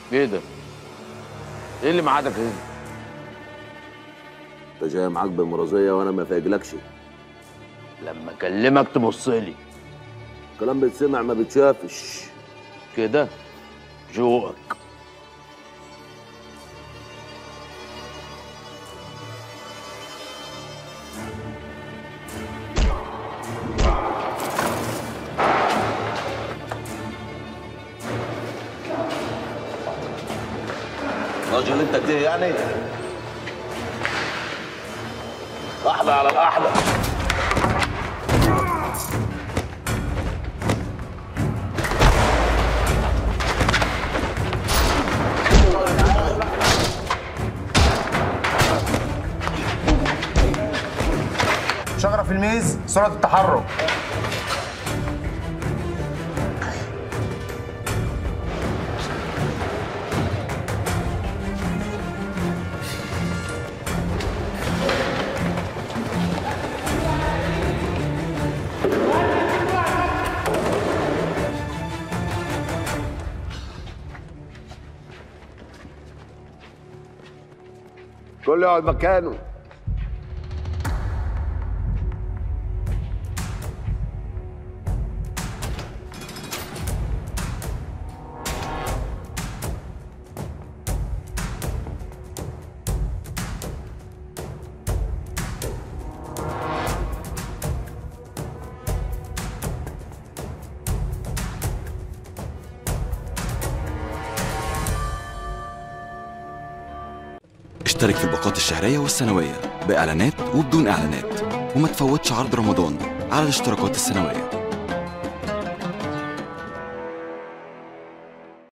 ايه ده؟ ايه اللي معادك هنا؟ انت جاي معاك بالمرازيه وانا ما فاجلكش لما اكلمك تبص لي كلام بيتسمع ما بيتشافش كده جوقك راجل انت كده يعني احلى على الاحلى شجرة في الميز سرعة التحرك كله يقعد مكانه اشترك في الباقات الشهرية والسنوية بإعلانات وبدون إعلانات وما تفوتش عرض رمضان على الاشتراكات السنوية